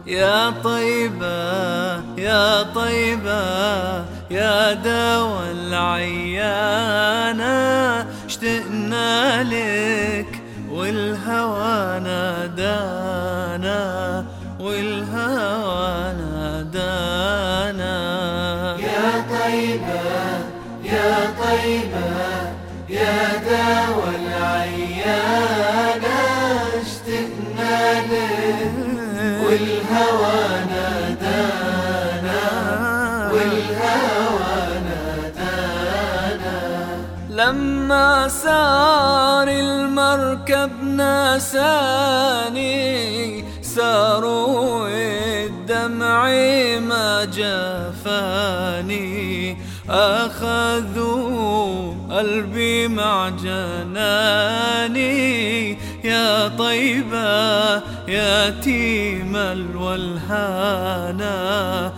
يا طيبة يا طيبة يا دوا العيانة اشتقنا لك والهوى نادانا والهوى نادانا يا طيبة يا طيبة يا دوا العيانة اشتقنا لك والهوى نادانا والهوى نادانا لما سار المركب ناساني ساروا الدمع ما جفاني أخذوا قلبي مع جناني يا طيبة يا تيم الولهانا